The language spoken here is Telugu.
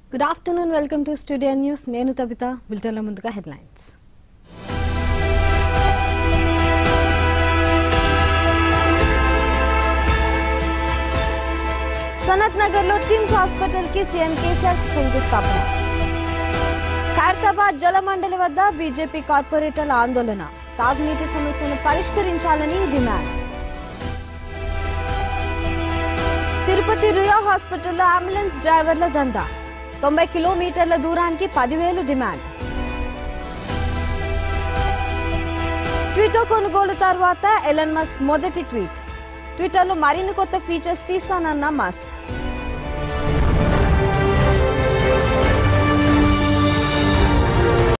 good afternoon welcome to studio news నేను తబిత బులెటిన్ల ముందుగా హెడ్లైన్స్ సనత్ నగర్ లో టిమ్స్ హాస్పిటల్ కి సీఎం కేసీఆర్ శంకుస్థాపన ఖైరతాబాద్ జలమండలి వద్ద బీజేపీ కార్పొరేటర్ల ఆందోళన తాగునీటి సమస్యను పరిష్కరించాలని డిమాండ్ తిరుపతి రుయా హాస్పిటల్లో అంబులెన్స్ డ్రైవర్ల దందా తొంభై కిలోమీటర్ల దూరానికి పదివేలు డిమాండ్ ట్విట్టర్ కొనుగోలు తర్వాత ఎలన్ మస్క్ మొదటి ట్వీట్ ట్విట్టర్లో మరిన్ని కొత్త ఫీచర్స్ తీస్తానన్న మస్క్